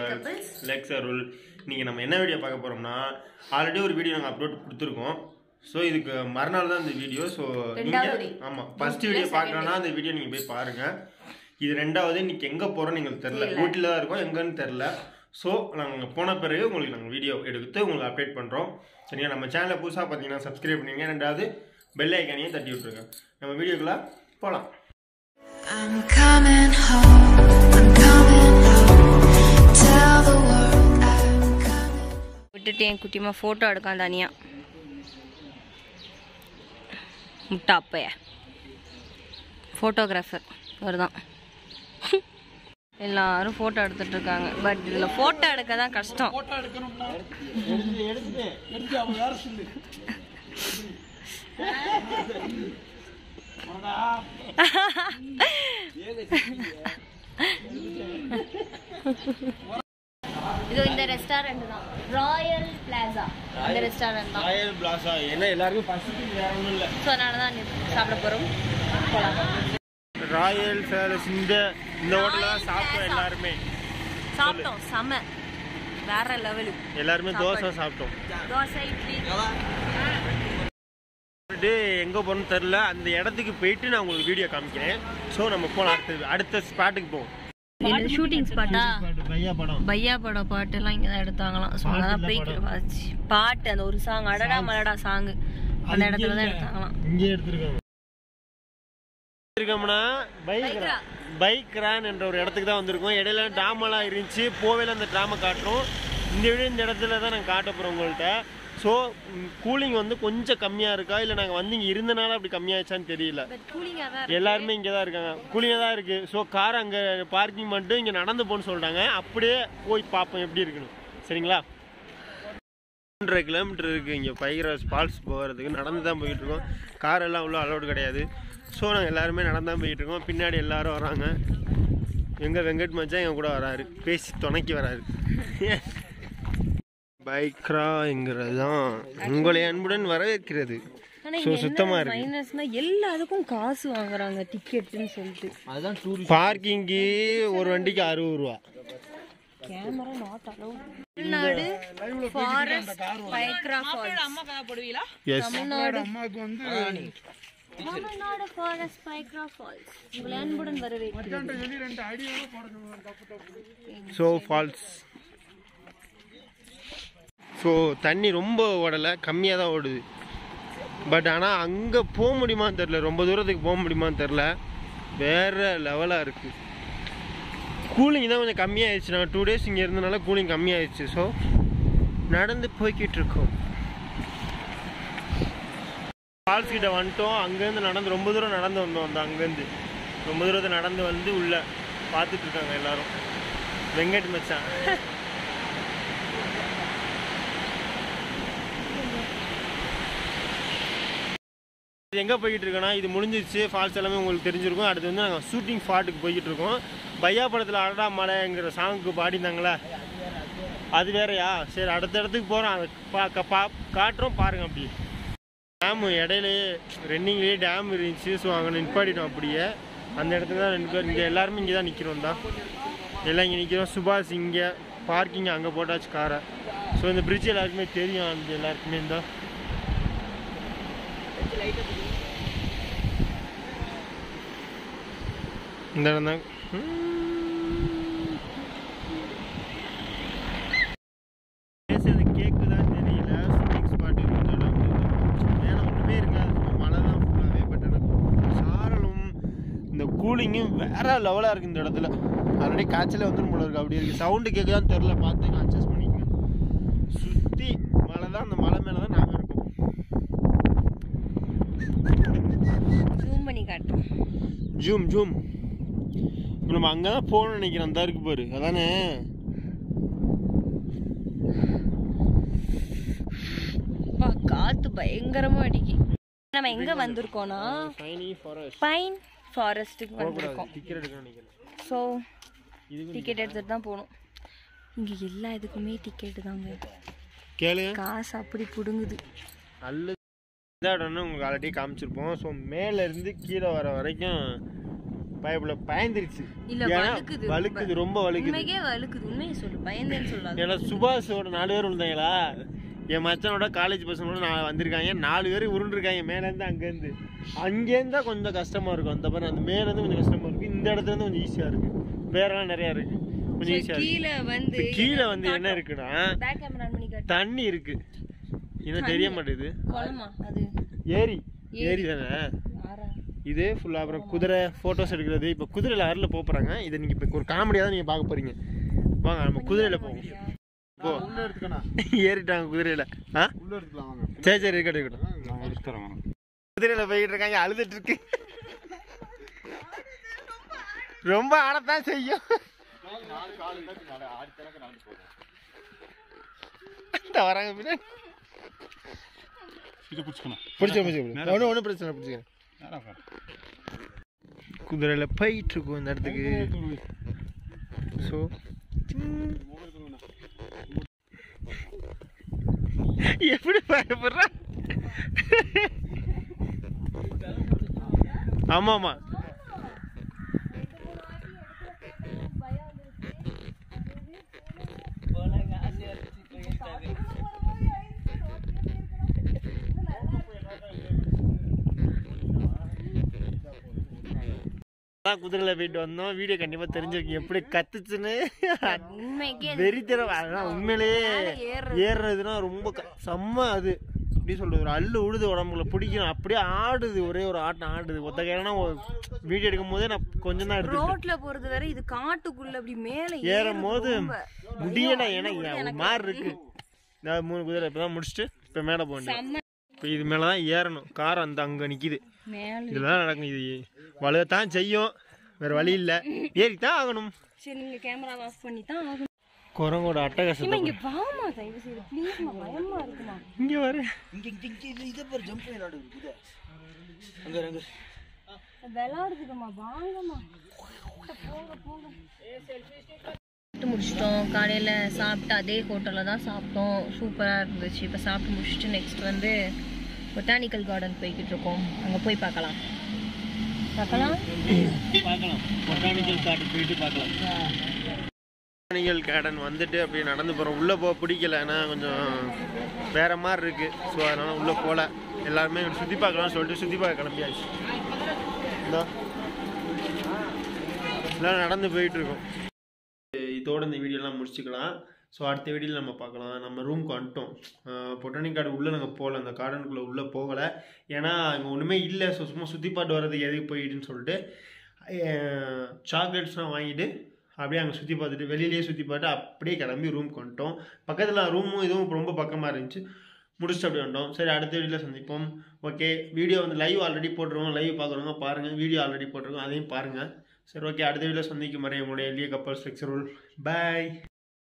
couples. Lex அருள் இன்னைக்கு நம்ம என்ன வீடியோ பார்க்க போறோம்னா ஆல்ரெடி ஒரு வீடியோ நாங்கள் அப்லோட் கொடுத்துருக்கோம் ஸோ இதுக்கு மறுநாள் தான் இந்த வீடியோ ஸோ ரெண்டாவது நீங்கள் day. ஆமாம் ஃபர்ஸ்ட் வீடியோ பார்க்கணும்னா அந்த வீடியோ நீங்கள் போய் பாருங்க இது ரெண்டாவது இன்னைக்கு எங்கே போகிறோம்னு எங்களுக்கு தெரில ஊட்டியில் தான் இருக்கோம் எங்கன்னு தெரில ஸோ நாங்கள் போன பிறகு உங்களுக்கு நாங்கள் வீடியோ எடுத்து உங்களுக்கு அப்டேட் பண்ணுறோம் சரியா நம்ம சேனலை புதுசாக பார்த்தீங்கன்னா சப்ஸ்கிரைப் பண்ணுங்க ரெண்டாவது பெல் ஐக்கானையும் தட்டி விட்ருங்க நம்ம வீடியோக்குள்ளே போகலாம் I'm coming home. I'm coming home. Tell the world I'm coming. விட்டுட்டு என் குட்டிமா ஃபோட்டோ எடுக்கான் தனியா முட்டா அப்பைய ஃபோட்டோகிராஃபர் அவர் தான் எல்லாரும் ஃபோட்டோ எடுத்துட்டு இருக்காங்க பட் இதில் ஃபோட்டோ எடுக்க தான் கஷ்டம் இது இந்த ரெஸ்டாரண்ட் தான் ராயல் பிளாசா இந்த ரெஸ்டாரண்ட் தான் ராயல் பிளாசா ஏன்னா எல்லாருக்கும் பசிக்கு வேற ஒன்றும் இல்லை ஸோ அதனால தான் சாப்பிட போகிறோம் போகலாம் ராயல் பேலஸ் இந்த இந்த ஹோட்டலில் தான் சாப்பிட்டோம் எல்லாருமே சாப்பிட்டோம் செம வேற லெவலு எல்லாருமே தோசை சாப்பிட்டோம் தோசை இட்லி சாப்பிட்டுட்டு எங்கே போகணும்னு தெரில அந்த இடத்துக்கு போயிட்டு நான் உங்களுக்கு வீடியோ காமிக்கிறேன் ஸோ நம்ம போகலாம் அடுத்த அடுத்த ஸ்பாட்டுக்கு போவோம் இது ஷூட்டிங் ஸ்பாட்டா பையா படம் பையா படம் பாட்டுலாம் இங்கே தான் எடுத்தாங்களாம் ஸோ அதான் போய் பாட்டு அந்த ஒரு சாங் அடடா மலடா சாங் அந்த இடத்துல தான் எடுத்தாங்களாம் இங்கே எடுத்துருக்காங்க இருக்கோம்னா பைக் பைக் ரேன் என்ற ஒரு இடத்துக்கு தான் வந்திருக்கோம் இடையில ட்ராமெல்லாம் இருந்துச்சு போவேல அந்த ட்ராமை காட்டுறோம் இந்த வீடியோ இந்த இடத்துல தான் நாங்கள் காட்ட போகிறோம் உங்கள்கிட்ட ஸோ கூலிங் வந்து கொஞ்சம் கம்மியாக இருக்கா இல்லை நாங்கள் வந்து இங்கே இருந்தனால அப்படி கம்மியாச்சான்னு தெரியல கூலிங்காக தான் எல்லாருமே இங்கே தான் இருக்காங்க கூலிங்காக தான் இருக்குது ஸோ கார் அங்கே பார்க்கிங் பண்ணிட்டு இங்கே நடந்து போன்னு சொல்லிட்டாங்க அப்படியே போய் பார்ப்போம் எப்படி இருக்குன்னு சரிங்களா ஒன்றரை கிலோமீட்டர் இருக்குது இங்கே பைக்ராஸ் ஃபால்ஸ் போகிறதுக்கு நடந்து தான் போயிட்டு இருக்கோம் கார் எல்லாம் உள்ள அலௌடு கிடையாது ஸோ நாங்கள் எல்லாருமே நடந்து தான் போயிட்டு இருக்கோம் பின்னாடி எல்லாரும் வராங்க எங்கள் வெங்கட் மச்சான் என் கூட வராரு பேசி துணைக்கி வராரு பைக்ராங்கிறது தான் உங்களை அன்புடன் வரவேற்கிறது ஸோ சுத்தமாக இருக்கு மைனஸ்னா எல்லாத்துக்கும் காசு வாங்குறாங்க டிக்கெட்டுன்னு சொல்லிட்டு பார்க்கிங்கு ஒரு வண்டிக்கு அறுபது ரூபா camera not allowed Tamil Nadu forest Pykara falls yes Tamil Nadu Tamil Nadu forest Pykara falls உங்களை அன்புடன் வரவேற்கிறேன் ஸோ ஃபால்ஸ் ஸோ தண்ணி ரொம்ப ஓடலை கம்மியாக தான் ஓடுது பட் ஆனால் அங்கே போக முடியுமான்னு தெரில ரொம்ப தூரத்துக்கு போக முடியுமான்னு தெரில வேறு லெவலாக இருக்குது கூலிங் தான் கொஞ்சம் கம்மியாயிடுச்சு நாங்கள் டூ டேஸ் இங்கே இருந்தனால கூலிங் கம்மியாயிடுச்சு ஸோ நடந்து போய்கிட்டு இருக்கோம் ஃபால்ஸ் கிட்ட வந்துட்டோம் அங்கேருந்து நடந்து ரொம்ப தூரம் நடந்து வந்தோம் அந்த அங்கேருந்து ரொம்ப தூரத்தை நடந்து வந்து உள்ள பார்த்துட்டு இருக்காங்க எல்லாரும் வெங்கட் மச்சான் இது எங்கே போய்கிட்டு இருக்கோன்னா இது முடிஞ்சிருச்சு ஃபால்ஸ் எல்லாமே உங்களுக்கு தெரிஞ்சிருக்கும் அடுத்து வந்து நாங்கள் ஷூட்டிங் ஸ்பாட்டுக்கு போய்கிட்டு இருக்கோம் பையா படத்தில் அடடா மலைங்கிற சாங்குக்கு பாடினாங்களே அது வேறயா சரி அடுத்த இடத்துக்கு போகிறோம் அதை பா க- பா காட்டுறோம் பாருங்க அப்படி டேமு இடையிலேயே ரன்னிங்லேயே டேம் இருந்துச்சு ஸோ அங்கே நிப்பாட்டிட்டோம் அப்படியே அந்த இடத்துல தான் ரெண்டு பேர் இங்கே எல்லாருமே இங்கே தான் நிற்கிறோம் தான் எல்லாம் இங்கே நிற்கிறோம் சுபாஷ் இங்கே பார்க்கிங் அங்கே போட்டாச்சு காரை ஸோ இந்த பிரிட்ஜ் எல்லாருக்குமே தெரியும் அந்த எல்லாருக்குமே இந்த இந்த இடம் தான் பேசுறது கேக்குதான்னு தெரியல ஷூட்டிங் ஸ்பாட் இந்த இடம் மேலே ஒன்றுமே இருக்காது சும்மா மழை தான் ஃபுல்லாகவே பட் எனக்கு சாரலும் இந்த கூலிங்கும் வேற லெவலாக இருக்குது இந்த இடத்துல ஆல்ரெடி காய்ச்சலே வந்துடும் போல இருக்கு அப்படி இருக்குது சவுண்டு கேட்குதான்னு தெரில பார்த்து அட்ஜஸ்ட் பண்ணிக்கங்க சுற்றி மலை தான் அந்த மலை மேலே தான் நாங்கள் இருக்கோம் ஜூம் பண்ணி காட்டுறோம் ஜூம் ஜூம் இப்போ நம்ம அங்கே தான் போகணும்னு நினைக்கிறேன் அந்த இருக்கு பாரு அதானே அப்பா, காத்து பயங்கரமா அடிக்கி நம்ம எங்க வந்திருக்கோம்னா ஷைனி ஃபாரஸ்ட் பைன் ஃபாரஸ்ட்டுக்கு வந்திருக்கோம் டிக்கெட் எடுக்கணும்னு நினைக்கிறேன் ஸோ இது டிக்கெட் எடுத்துட்டு தான் போகணும் இங்க எல்லா இதுக்குமே டிக்கெட் தாங்க கேளுங்க காசு அப்படி புடுங்குது நல்ல இந்த இடம்னு உங்களுக்கு ஆல்ரெடி காமிச்சிருப்போம் ஸோ மேலேருந்து கீழே வர வரைக்கும் பயப்பட பயந்துருச்சு இல்ல ஏன்னா வழுக்குது வழுக்குது ரொம்ப வழுக்குது உண்மைக்கே வழுக்குது உண்மையை சொல்லு பயந்தேன்னு சொல்லாது ஏன்னா சுபாஷோட நாலு பேர் விழுந்தாங்களா என் மச்சானோட காலேஜ் பசங்களோட நான் வந்திருக்காங்க நாலு பேர் உருண்டுருக்காங்க மேலேருந்து அங்கேருந்து அங்கேருந்து தான் கொஞ்சம் கஷ்டமா இருக்கும் அந்த பாரு அந்த மேலேருந்து கொஞ்சம் கஷ்டமா இருக்கு இந்த இடத்துல இருந்து கொஞ்சம் ஈஸியா இருக்கு வேறெல்லாம் நிறையா இருக்கு கொஞ்சம் ஈஸியா இருக்கு கீழே வந்து இப்ப கீழே வந்து என்ன இருக்குன்னா பேக் கேமரா பண்ணி காட்டு தண்ணி இருக்கு இன்னும் தெரிய மாட்டேது குளமா அது ஏரி ஏரி தானே ஆறா இது ஃபுல்லாக அப்புறம் குதிரை ஃபோட்டோஸ் எடுக்கிறது இப்போ குதிரையில் அரில் போக போகிறாங்க இதை நீங்கள் இப்போ ஒரு காமெடியாக தான் நீங்கள் பார்க்க போகிறீங்க வாங்க நம்ம குதிரையில் போவோம் போ உள்ள எடுத்துக்கணும் ஏறிட்டாங்க குதிரையில் ஆ உள்ள எடுத்துக்கலாம் வாங்க சரி சரி இருக்கட்டும் இருக்கட்டும் நான் எடுத்து தரேன் குதிரையில் போய்கிட்டு இருக்காங்க அழுதுட்டு இருக்கு ரொம்ப ஆடத்தான் செய்யும் நாலு கால் இல்லை நாலு ஆடி கணக்கு நாலு போதும் இந்த வராங்க பின்னாடி இதை பிடிச்சிக்கணும் பிடிச்ச பிடிச்ச ஒன்றும் ஒன்றும் பிரச்சனை இல்லை, பிடிச்சிக்கிறேன் நேரா உட்காரு. குதிரையில் போயிட்டு இருக்கோம் இந்த இடத்துக்கு ஸோ எப்படி பயப்படுறா ஆமா ஆமா அதான் குதிரையில் போயிட்டு வந்தோம் வீடியோ கண்டிப்பா தெரிஞ்சிருக்கு எப்படி கத்துச்சுன்னு உண்மைக்கே அது வெறித்தரம் அதான் உண்மையிலேயே ஏறுறது. ஏறுறதுன்னா ரொம்ப க- செம்ம அது எப்படி சொல்றது ஒரு அள்ளு உழுது உடம்புல பிடிக்கணும் அப்படியே ஆடுது ஒரே ஒரு ஆட்டம் ஆடுது ஒத்த கையிலனா வீடியோ எடுக்கும் போதே நான் கொஞ்சம் தான் எடுத்து ரோட்ல போறது வேற இது காட்டுக்குள்ள அப்படி மேல ஏறும் போது ரொம்ப. முடியல ஏன்னா ஒரு மாதிரி இருக்கு நான் மூணு குதிரை இப்பதான் முடிச்சுட்டு இப்ப மேல போகணும் செம்ம இப்ப இது மேலதான் ஏறணும் கார் அந்த அங்க நிக்குது மேல இதெல்லாம் நடக்கும் இது வலுவத்தான் செய்யும் வேற வழி இல்ல ஏறித்தான் ஆகணும் சரி நீங்க கேமரா ஆஃப் பண்ணி தான் ஆகணும் குரங்கோட அட்டகாசத்தை இங்க வாமா தயவு செய்து ப்ளீஸ்மா பயமா இருக்குமா இங்க வர விளாடுதுக்கம்மா வாங்கம்மா போங்க போங்க சாப்பிட்டு முடிச்சிட்டோம் காலையில் சாப்பிட்டு அதே ஹோட்டலில் தான் சாப்பிட்டோம் சூப்பராக இருந்துச்சு இப்போ சாப்பிட்டு முடிச்சுட்டு நெக்ஸ்ட் வந்து பொட்டானிக்கல் கார்டன் போய்கிட்டு இருக்கோம் அங்கே போய் பார்க்கலாம் பார்க்கலாம் பார்க்கலாம் பொட்டானிக்கல் கார்டன் போயிட்டு பார்க்கலாம் பொட்டானிக்கல் கார்டன் வந்துட்டு அப்படியே நடந்து போகிறோம் உள்ளே போக பிடிக்கல ஏன்னா கொஞ்சம் வேற மாதிரி இருக்கு ஸோ அதனால உள்ளே போகல எல்லாருமே சுற்றி பார்க்கலாம்னு சொல்லிட்டு சுற்றி பார்க்க கிளம்பியாச்சு இந்தா எல்லாம் நடந்து போயிட்டு இருக்கோம் இதோட இந்த வீடியோலாம் முடிச்சுக்கலாம் ஸோ அடுத்த வீடியோவில் நம்ம பார்க்கலாம் நம்ம ரூம்க்கு வந்துட்டோம் பொட்டானிக் கார்டு உள்ளே நாங்கள் போகல அந்த கார்டனுக்குள்ளே உள்ளே போகலை ஏன்னா அங்கே ஒன்றுமே இல்லை ஸோ சும்மா சுற்றி பாட்டு வர்றதுக்கு எதுக்கு போயிட்டுன்னு சொல்லிட்டு சாக்லேட்ஸ்லாம் வாங்கிட்டு அப்படியே அங்கே சுற்றி பார்த்துட்டு வெளியிலேயே சுற்றி பார்த்து அப்படியே கிளம்பி ரூம்க்கு வந்துட்டோம் பக்கத்தில் ரூமும் இதுவும் ரொம்ப பக்கமாக இருந்துச்சு முடிச்சுட்டு அப்படியே வந்துட்டோம் சரி அடுத்த வீடியோவில் சந்திப்போம் ஓகே வீடியோ வந்து லைவ் ஆல்ரெடி போட்டுருவோம் லைவ் பார்க்குறவங்க பாருங்கள் வீடியோ ஆல்ரெடி போட்டிருக்கோம் அதையும் பாருங்கள் சரி ஓகே அடுத்த வீடியோ சந்திக்கும் வரை உங்களுடைய எளிய கப்பல் ஸ்ட்ரக்சர் பாய்